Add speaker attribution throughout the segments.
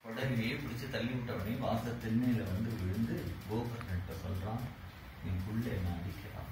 Speaker 1: உடனே பிடிச்சு தள்ளி விட்ட உடனே வாச திண்ணையில வந்து விழுந்து கோகர்ணன்ட்ட சொல்றான் என் புள்ள என்ன அடிக்கிறான்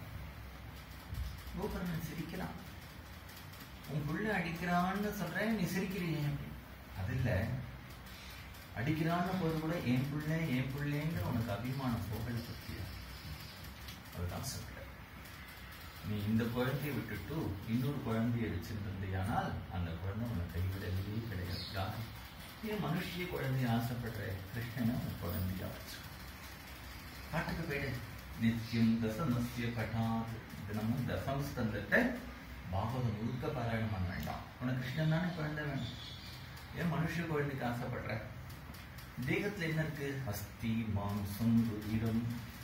Speaker 1: கோகர்ணன் சிரிக்கிறான் உன் புள்ள அடிக்கிறான்னு சொல்றேன் நீ சிரிக்கிறீங்க அப்படின்னு அது இல்ல அடிக்கிறான்னு போது கூட என் புள்ள என் புள்ளேங்கிற உனக்கு அபிமானம் புகழ் பற்றியா அதுதான் சொல்றேன் நீ இந்த குழந்தையை விட்டுட்டு இன்னொரு குழந்தையை வச்சிருந்தியானால் அந்த குழந்தை உனக்கு கைவிடவே கிடையாது யார் ஏன் மனுஷிய குழந்தைய ஆசைப்படுற கிருஷ்ணனை உன் குழந்தையா வச்சு பாட்டுக்கு போயிடு நித்தியம் தசமஸ்திய பட்டாது தினமும் தசம் ஸ்கந்தத்தை பாகவதம் முழுக்க பாராயணம் பண்ண வேண்டாம் உனக்கு கிருஷ்ணன் தானே குழந்தை வேணும் ஏன் மனுஷ குழந்தைக்கு ஆசைப்படுற தேகத்துல என்ன இருக்கு அஸ்தி மாம்சம் ருதிரம்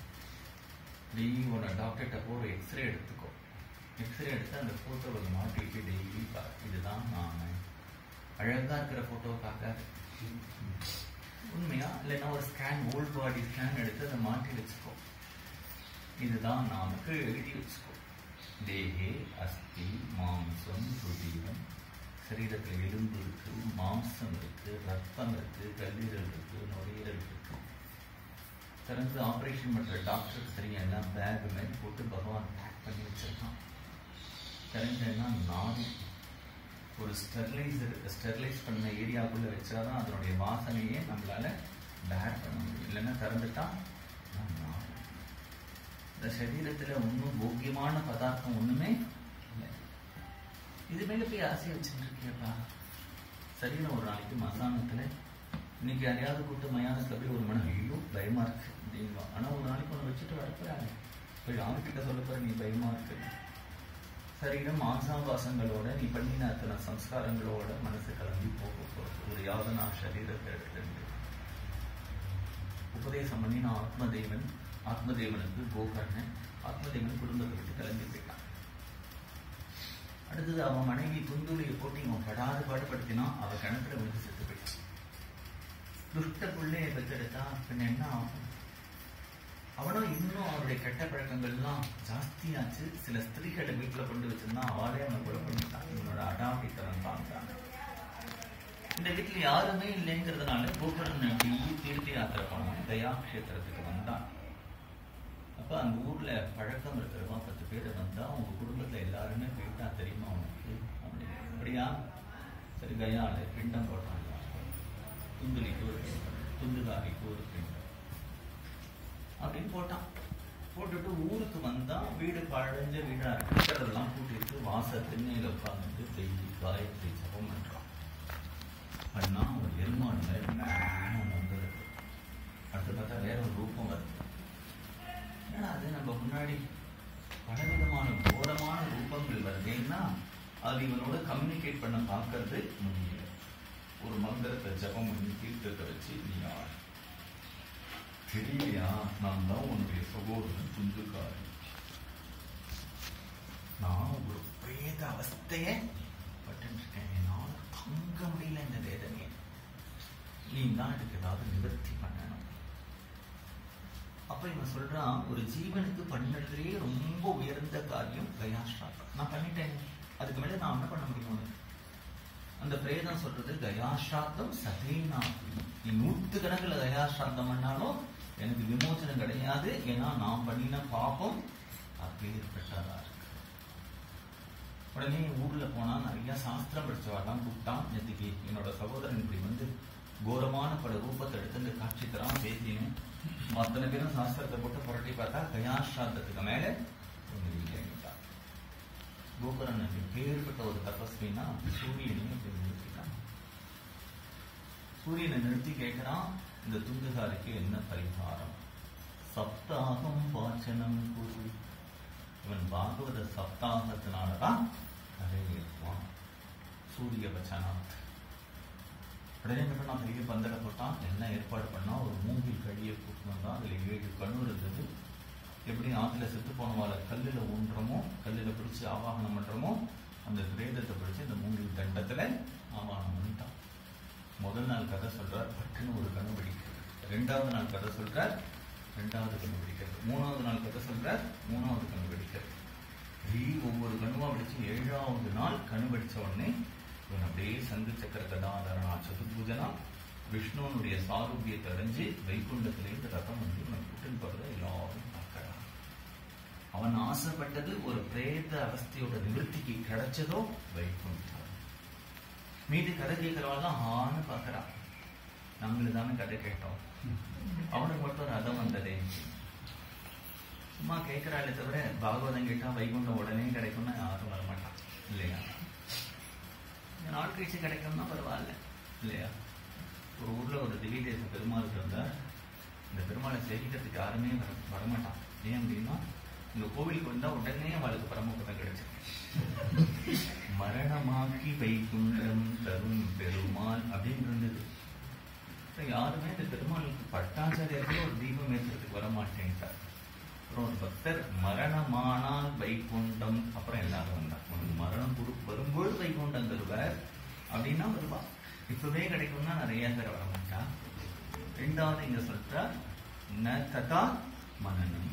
Speaker 1: டெய்லி உன டாக்டர்கிட்ட போற எக்ஸ்ரே எடுத்துக்கோ எக்ஸ்ரே எடுத்து அந்த போட்டோவை மாட்டிட்டு டெய்லி பாரு இதுதான் நான் அழகா இருக்கிற போட்டோ பார்க்காது உண்மையா இல்லைன்னா ஒரு ஸ்கேன் ஓல்ட் பாடி ஸ்கேன் எடுத்து அதை மாட்டி வச்சுக்கோ இதுதான் நாமக்கு எழுதி வச்சுக்கோ தேகே அஸ்தி மாம்சம் ருதிரம் சரீரத்தில் எலும்பு இருக்கு மாம்சம் இருக்கு ரத்தம் இருக்கு கல்லீரல் இருக்கு நுரையீரல் இருக்கு திறந்து ஆப்ரேஷன் பண்ற டாக்டருக்கு தெரியும் எல்லாம் பேக் மாதிரி போட்டு பகவான் பேக் பண்ணி வச்சிருக்கான் தெரிஞ்சா நாடி ஒரு ஸ்டெர்லைசர் ஸ்டெர்லைஸ் பண்ண ஏரியாக்குள்ள வச்சாதான் அதனுடைய வாசனையே நம்மளால பேர் பண்ண முடியும் இல்லைன்னா திறந்துட்டா நாடி இந்த சரீரத்துல ஒன்றும் போக்கியமான பதார்த்தம் ஒண்ணுமே இல்லை இது மேல போய் ஆசை வச்சுட்டு இருக்கியப்பா சரீரம் ஒரு நாளைக்கு மசானத்துல இன்னைக்கு யாரையாவது கூப்பிட்டு மயானத்துல போய் ஒரு மனம் ஐயோ பயமா இருக்கு அப்படின்பா ஆனா ஒரு நாளைக்கு ஒன்று வச்சுட்டு வரப்போறாங்க போய் யாருக்கிட்ட சொல்ல போற நீ பயமா இருக்கு சரீரம் மாசாபாசங்களோட நீ பண்ணின அத்தனை சம்ஸ்காரங்களோட மனசு கிளம்பி போக போறது ஒரு யாதனா சரீரத்தை எடுத்து உபதேசம் பண்ணி நான் ஆத்மதேவன் ஆத்மதேவனுக்கு கோகர்ணன் ஆத்மதேவன் குடும்பத்தை விட்டு கிளம்பி போயிட்டான் அடுத்தது அவன் மனைவி குந்துளியை போட்டு இவன் படாது பாடுபடுத்தினா அவ கிணத்துல விழுந்து செத்து போயிட்டான் துஷ்ட பிள்ளையை பெற்றெடுத்தா பின்ன என்ன ஆகும் அவனும் இன்னும் அவருடைய கெட்ட பழக்கங்கள்லாம் ஜாஸ்தியாச்சு சில ஸ்திரீகளை வீட்டுல கொண்டு வச்சிருந்தா அவளே அவனை கொலை பண்ணிட்டான் இவனோட அடாபித்தனம் தாங்க இந்த வீட்டுல யாருமே இல்லைங்கிறதுனால கோபுரன் தீர்த்த யாத்திரை போனான் தயா கஷேத்திரத்துக்கு வந்தான் அப்ப அந்த ஊர்ல பழக்கம் இருக்கிறவா பத்து பேர் வந்தா உங்க குடும்பத்துல எல்லாருமே போயிட்டா தெரியுமா உனக்கு அப்படி அப்படியா சரி கயால பிண்டம் போட்டாங்க துந்துலிக்கு ஒரு பிண்டம் துந்துகாரிக்கு ஒரு பிண்டம் அப்படின்னு போட்டான் போட்டுட்டு ஊருக்கு வந்தா வீடு பழஞ்ச வீடா இருக்கிறதெல்லாம் கூட்டிட்டு வாச திண்ணையில உட்காந்துட்டு டெய்லி காயத்ரி ஜபம் பண்றான் பண்ணா ஒரு எருமாடு மாதிரி மேல வந்தது அடுத்து பார்த்தா வேற ஒரு ரூபம் வருது ஏன்னா அது நம்ம முன்னாடி பலவிதமான கோரமான ரூபங்கள் வருதுன்னா அது இவனோட கம்யூனிகேட் பண்ண பார்க்கறது முடியல ஒரு மந்திரத்தை ஜபம் பண்ணி தீர்த்தத்தை வச்சு நீ யார் தெரியலையா நான் தான் உன்னுடைய சகோதரன் துந்துக்காரன் நான் ஒரு பிரேத அவஸ்தைய பட்டுருக்கேன் என்னால் தங்க முடியல இந்த வேதனையை நீ தான் இதுக்கு ஏதாவது நிவர்த்தி பண்ணணும் அப்ப இவன் சொல்றான் ஒரு ஜீவனுக்கு பண்ணதுலயே ரொம்ப உயர்ந்த காரியம் கயாஸ்ராத்தம் நான் பண்ணிட்டேன் அதுக்கு மேல நான் என்ன பண்ண முடியும் அந்த பிரேதம் சொல்றது கயாஸ்ராத்தம் சதேனா நீ நூற்று கணக்குல கயாஸ்ராத்தம் பண்ணாலும் எனக்கு விமோசனம் கிடையாது ஏன்னா நான் பண்ணின பாப்பம் அப்பேற்பட்டதா இருக்கு உடனே ஊர்ல போனா நிறைய சாஸ்திரம் படிச்சவாடெல்லாம் கூப்பிட்டான் நேற்றுக்கு என்னோட சகோதரன் இப்படி வந்து கோரமான பல ரூபத்தை எடுத்து காட்சி தரான் பேசினேன் அத்தனை பேரும் சாஸ்திரத்தை போட்டு புரட்டி பார்த்தா கயாஸ்ராத்தத்துக்கு மேல ஒண்ணு இல்லைன்னுட்டா கோபுரன் பேர்பட்ட ஒரு தபஸ்வினா சூரியனையும் அப்படி நிறுத்திட்டான் சூரியனை நிறுத்தி கேட்கிறான் இந்த துண்டுகாரிக்கு என்ன பரிகாரம் சப்தாகம் வாசனம் குரு இவன் பாகவத சப்தாகத்தினாலதான் கரையேற்றுவான் சூரிய வச்சனாத் உடனே என்ன பண்ணா பெரிய பந்தலை போட்டான் என்ன ஏற்பாடு பண்ணா ஒரு மூங்கில் கழியை கூட்டு வந்தா அதுல ஏழு கண்ணு இருந்தது எப்படி ஆத்துல செத்து போனவால கல்லுல ஊன்றமோ கல்லுல பிடிச்சு ஆவாகனம் பண்றோமோ அந்த பிரேதத்தை பிடிச்சு இந்த மூங்கில் தண்டத்துல ஆவாகனம் பண்ணிட்டான் முதல் நாள் கதை சொல்றார் பட்டுன்னு ஒரு கண்ணு பிடிக்கிறது ரெண்டாவது நாள் கதை சொல்றார் ரெண்டாவது கண்ணு பிடிக்கிறது மூணாவது நாள் கதை சொல்றார் மூணாவது கண்ணு பிடிக்கிறது இப்படி ஒவ்வொரு கண்ணுவா பிடிச்சு ஏழாவது நாள் கண்ணு பிடிச்ச உடனே இவன் அப்படியே சங்கு சக்கர கதாதரணா சதுர்பூஜனா விஷ்ணுவனுடைய சாரூபியத்தை அடைஞ்சு வைகுண்டத்திலிருந்து ரதம் வந்து இவனை கூட்டின்னு போறதை எல்லாரும் பார்க்கறான் அவன் ஆசைப்பட்டது ஒரு பிரேத அவஸ்தையோட நிவர்த்திக்கு கிடைச்சதோ வைகுண்டம் மீதி கதை கேட்கிறவாள் ஆன்னு பார்க்கறான் நம்மளுக்கு தானே கதை கேட்டோம் அவனுக்கு மட்டும் ரதம் வந்ததே சும்மா கேட்கிறாளே தவிர பாகவதம் கேட்டா வைகுண்டம் உடனே கிடைக்கும்னா யாரும் வரமாட்டான் இல்லையா இந்த நாள் கழிச்சு கிடைக்கும்னா பரவாயில்ல இல்லையா ஒரு ஊர்ல ஒரு திவ்ய தேச பெருமாள் இருந்தார் இந்த பெருமாளை சேவிக்கிறதுக்கு யாருமே வர வரமாட்டான் ஏன் அப்படின்னா இந்த கோவிலுக்கு வந்தா உடனே அவளுக்கு பரமபதம் கிடைச்சிருக்கு மரணமாக்கி வைகுண்டம் தரும் பெருமாள் அப்படின்னு இருந்தது இப்ப யாருமே இந்த பெருமாளுக்கு பட்டாச்சாரியர்களே ஒரு தீபம் ஏற்றுறதுக்கு வர மாட்டேன்ட்டார் அப்புறம் ஒரு பக்தர் மரணமானால் வைகுண்டம் அப்புறம் எல்லாரும் வந்தார் உனக்கு மரணம் குரு வரும்போது வைகுண்டம் தருவார் அப்படின்னா வருவா இப்பவே கிடைக்கும்னா நிறைய பேர் வர மாட்டா ரெண்டாவது இங்க சொல்றா ந கதா மனநம்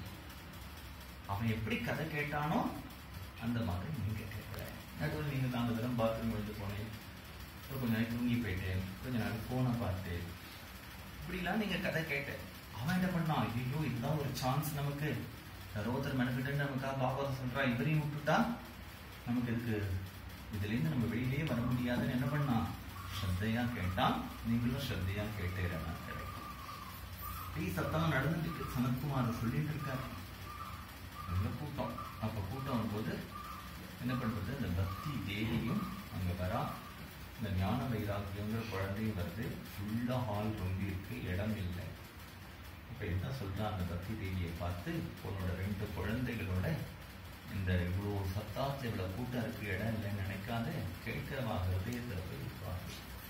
Speaker 1: அவன் எப்படி கதை கேட்டானோ அந்த மாதிரி நீங்க கேட்கல நடுவில் நீங்க நாலு தரம் பாத்ரூம் வந்து போனேன் அப்புறம் கொஞ்ச நாளைக்கு தூங்கி போயிட்டேன் கொஞ்ச நாள் போனை பார்த்தேன் இப்படிலாம் நீங்க கதை கேட்டேன் அவன் என்ன பண்ணான் ஐயோ இதுதான் ஒரு சான்ஸ் நமக்கு சரோதர் மெனக்கிட்டு நமக்கா பாகவதம் சொல்றா இவரையும் விட்டுட்டா நமக்கு இருக்கு இதுல இருந்து நம்ம வெளியிலேயே வர முடியாதுன்னு என்ன பண்ணான் ஸ்ரத்தையா கேட்டான் நீங்களும் ஸ்ரத்தையா கேட்டேன் கிடைக்கும் இப்படி சத்தம் நடந்துட்டு சனத்குமார் சொல்லிட்டு இருக்காரு நல்ல கூட்டம் அப்ப கூட்டம் வரும்போது என்ன பண்றது இந்த பக்தி தேவியும் அங்க வரா இந்த ஞான வைராக்கியங்கிற குழந்தையும் வருது ஃபுல்லா ஹால் ரொம்பி இருக்கு இடம் இல்லை அப்ப என்ன சொல்றா அந்த பக்தி தேவியை பார்த்து உன்னோட ரெண்டு குழந்தைகளோட இந்த இவ்வளோ சத்தாச்சு இவ்வளவு கூட்டம் இருக்கு இடம் இல்லைன்னு நினைக்காத கேட்கவா ஹிருதயத்துல போய் உட்காரு.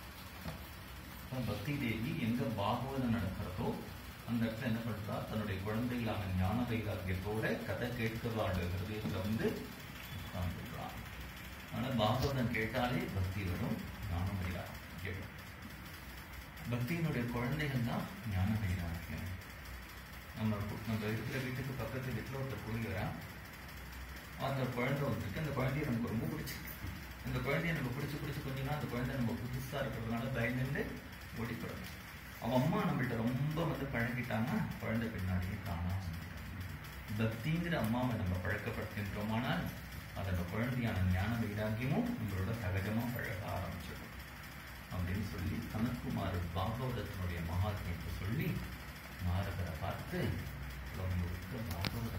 Speaker 1: அப்ப பக்தி தேவி எங்க பாகவதம் நடக்கிறதோ அந்த இடத்துல என்ன பண்றா தன்னுடைய குழந்தைகளான ஞான வைராக்கியத்தோட கதை கேட்கிறவாடு ஹிருதயத்துல வந்து உட்கார்ந்துடுறான் ஆனா பாகவதம் கேட்டாலே பக்தி வரும் ஞான வைராக்கியம் பக்தியினுடைய குழந்தைகள் தான் ஞான வைராக்கியம் நம்ம கு- நம்ம இருக்கிற வீட்டுக்கு பக்கத்து வீட்டுல ஒருத்தர் குடிக்கிறா அந்த குழந்தை வந்துருக்கு அந்த குழந்தைய நமக்கு ரொம்ப பிடிச்சிருக்கு அந்த குழந்தைய நம்ம பிடிச்சி பிடிச்சி கொஞ்ச நாள் அந்த குழந்தை நம்ம புதுசா இருக்கிறதுனால பயந்துட்டு ஓடிப்படும் அவன் அம்மா நம்மள்ட்ட ரொம்ப வந்து பழகிட்டாங்கன்னா குழந்தை பின்னாடியே காணாம வந்துடும். பக்திங்கிற அம்மாவை நம்ம பழக்கப்படுத்தின்றோமானால் அதோட குழந்தையான ஞான வைராக்கியமும் நம்மளோட சகஜமா பழக ஆரம்பிச்சிடும் அப்படின்னு சொல்லி சனத்குமார் பாகவதத்தினுடைய மகாத்மியத்தை சொல்லி நாரதரை பார்த்து உங்களுக்கு பாகவத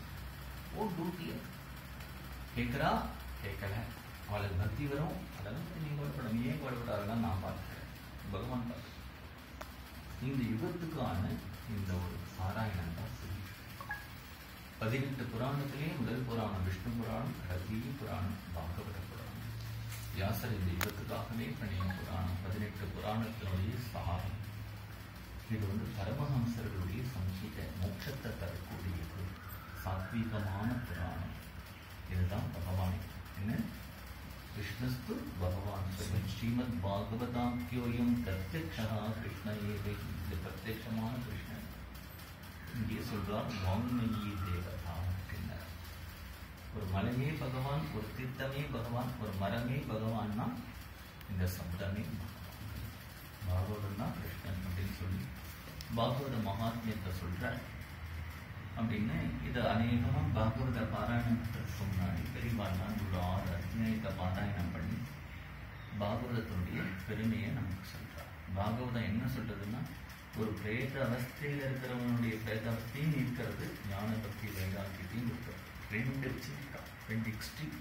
Speaker 1: ஓ டியூட்டி கேட்குறா கேட்கல அவளுக்கு பக்தி வரும் அதெல்லாம் நீங்க கவலைப்பட நீ ஏன் கவலைப்பட அதெல்லாம் நான் பார்க்கிறேன் பகவான் பார்க்கிறேன் இந்த யுகத்துக்கான இந்த ஒரு பாராயணம் தான் சொல்லி பதினெட்டு புராணத்திலே முதல் புராணம் விஷ்ணு புராணம் கடைசி புராணம் பாகவத புராணம் வியாசர் இந்த யுகத்துக்காகவே பண்ணிய புராணம் பதினெட்டு புராணத்தினுடைய சாரம் இது வந்து பரமஹம்சர்களுடைய சங்கீத மோட்சத்தை தரக்கூடியது சாத்வீகமான புராணம் இதுதான் பகவான் என்ன கிருஷ்ணஸ்து பகவான் சொல்லி ஸ்ரீமத் பாகவதாக்கியோயம் பிரத்யக்ஷா கிருஷ்ண ஏவை இது பிரத்யட்சமான கிருஷ்ணன் இங்கே சொல்றார் வாங்மயி தேவதா அப்படின்னார் ஒரு மலையே பகவான் ஒரு தீர்த்தமே பகவான் ஒரு மரமே பகவான்னா இந்த சப்தமே பகவான் பாகவதம் தான் கிருஷ்ணன் அப்படின்னு சொல்லி பாகவத மகாத்மியத்தை சொல்றார் அப்படின்னு இது அநேகமா பாகவத பாராயணத்துக்கு முன்னாடி பெரியவாள்லாம் ஒரு ஆறு அத்தியாயத்தை பாராயணம் பண்ணி பாகவதத்தினுடைய பெருமையை நமக்கு சொல்றார் பாகவதம் என்ன சொல்றதுன்னா ஒரு பிரேத அவஸ்தையில இருக்கிறவனுடைய பிரேத அவஸ்தையும் இருக்கிறது ஞான பக்தி வைராக்கியத்தையும் இருக்கிறது ரெண்டு வச்சிருக்கா ரெண்டு எக்ஸ்ட்ரீம்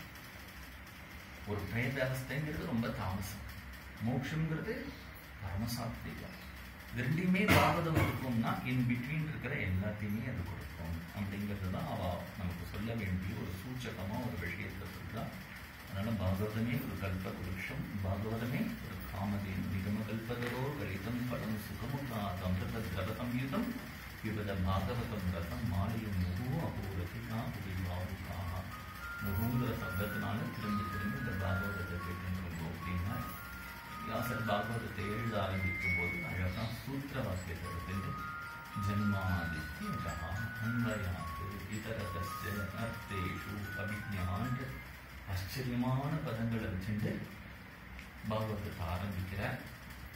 Speaker 1: ஒரு பிரேத அவஸ்தைங்கிறது ரொம்ப தாமசம் மோட்சம்ங்கிறது பரமசாத்விகம் இது ரெண்டையுமே பாகவதம் கொடுக்கும்னா இன் பிட்வீன் இருக்கிற எல்லாத்தையுமே அது கொடுக்கும் அப்படிங்கிறது தான் அவ நமக்கு சொல்ல வேண்டிய ஒரு சூச்சகமா ஒரு விஷயத்தை சொல்றா அதனால பாகவதமே ஒரு கல்ப விருஷம் பாகவதமே ஒரு காமதேன் நிகம கல்பதரோ கலிதம் படம் சுகமுகா அமிர்த திரவதம் யுதம் இவத பாகவதம் ரசம் மாலையும் முகு அபூரதினா உபயோகாக முகுங்கிற சப்தத்தினால திரும்பி திரும்பி இந்த பாகவதத்தை கேட்டுருந்தோம் அப்படின்னா வியாசர் பாகவதத்தை எழுத ஆரம்பிக்கும் போது அழகா சூத்திர வாக்கியத்தை எடுத்துட்டு ஜன்மாதித்யா அன்வயாத்து இதரதஸ்ய அர்த்தேஷு அபிஜான்ற ஆச்சரியமான பதங்களை வச்சுட்டு பாகவதத்தை ஆரம்பிக்கிறார்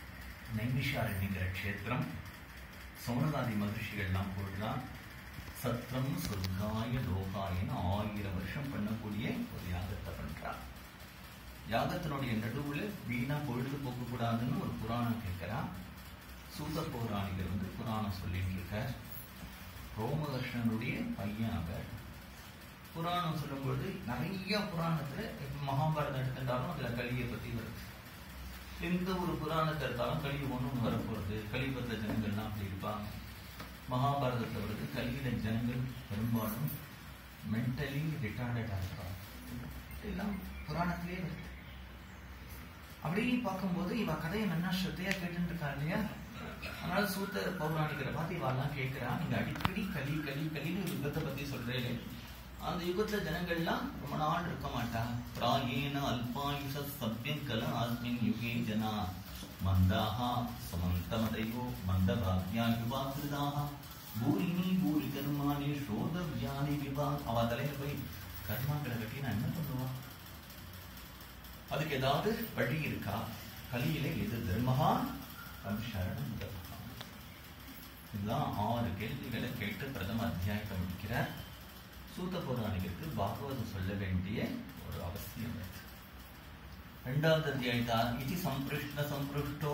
Speaker 1: நைமிஷாரண்யங்கிற க்ஷேத்திரம் சௌனகாதி மகர்ஷிகள்லாம் போடுறா சத்திரம் சொர்க்காய லோகாயன்னு ஆயிரம் வருஷம் பண்ணக்கூடிய ஒரு யாகத்தை பண்றா யாகத்தினுடைய நடுவுல வீணா பொழுது போக்க கூடாதுன்னு ஒரு புராணம் கேட்கிறா சூத பௌராணிகர் வந்து புராணம் சொல்லிட்டு இருக்கார் ரோமகிருஷ்ணனுடைய பையன் அவர் புராணம் சொல்லும்பொழுது நிறைய புராணத்துல இப்ப மகாபாரதம் எடுத்துட்டாலும் அதுல கலியை பத்தி வருது எந்த ஒரு புராணத்தை எடுத்தாலும் கலி ஒண்ணு வரப்போறது கலிபத்த ஜனங்கள்லாம் அப்படி இருப்பாங்க மகாபாரதத்துல வருது கலியில ஜனங்கள் பெரும்பாலும் மென்டலி ரிட்டார்டடா இருப்பாங்க எல்லாம் புராணத்திலே வருது அப்படி பார்க்கும்போது இவ கதையை நல்லா ஸ்ரத்தையா கேட்டுட்டு இருக்கா இல்லையா அதனால சூத்த பௌராணிகரை பார்த்து இவெல்லாம் கேட்கிறா நீங்க அடிக்கடி கலி கலி கலின்னு ஒரு யுகத்தை பத்தி சொல்றீங்களே அந்த யுகத்துல ஜனங்கள்லாம் ரொம்ப நாள் இருக்க மாட்டா பிராயேன அல்பாயுஷ சத்தியம் கல ஆஸ்மின் யுகே ஜனா மந்தாஹா சமந்தமதையோ மந்தபாக்யா யுவாகிருதாக பூரிணி பூரி கர்மாணி சோதவ்யானி விபா அவ தலையில போய் கர்மாக்களை கட்டி நான் என்ன பண்ணுவான் அதுக்கு ஏதாவது வழி இருக்கா கலியில எது தர்மஹா சம்சரணம் தர்மஹா இதுதான் ஆறு கேள்விகளை கேட்டு பிரதம அத்தியாயத்தை முடிக்கிறார் சூத்த பௌராணிகருக்கு பாகவதம் சொல்ல வேண்டிய ஒரு அவசியம் இருக்கு ரெண்டாவது அத்தியாயத்தா இது சம்பிருஷ்ண சம்பிருஷ்டோ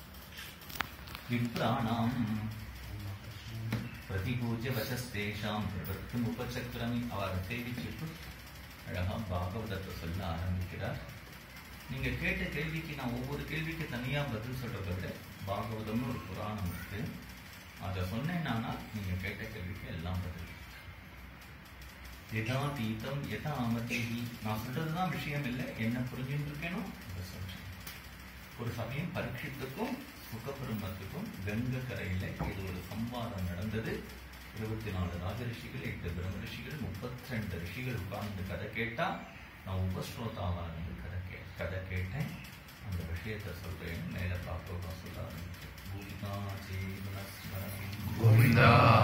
Speaker 1: விப்ராணாம் பிரதிபூஜ்ய வசஸ்தேஷாம் பிரவர்த்தம் உபசக்கிரமி அவர் சேவிச்சுட்டு அழகா பாகவதத்தை சொல்ல ஆரம்பிக்கிறார் நீங்க கேட்ட கேள்விக்கு நான் ஒவ்வொரு கேள்விக்கு தனியா பதில் சொல்றதை விட பாகவதம்னு ஒரு புராணம் இருக்கு அதை சொன்னேன்னா நீங்க கேட்ட கேள்விக்கு எல்லாம் பதில் எதா தீதம் எதா அமதேகி நான் சொல்றதுதான் விஷயம் இல்லை என்ன புரிஞ்சுட்டு இருக்கேனோ அதை சொல்றேன் ஒரு சமயம் பரீட்சித்துக்கும் சுகபிரம்மத்துக்கும் கங்க கரையில இது ஒரு சம்வாதம் நடந்தது இருபத்தி நாலு ராஜரிஷிகள் எட்டு பிரம்ம ரிஷிகள் முப்பத்தி ரெண்டு ரிஷிகள் உட்கார்ந்து கதை கேட்டா நான் உபஸ்ரோதாவா இருந்து கதை கே கதை கேட்டேன் அந்த விஷயத்தை சொல்றேன் மேல பார்க்க சொல்ல ஆரம்பிச்சேன் பூமிகா ஜீவன ஸ்மரணம்
Speaker 2: गोविन्दा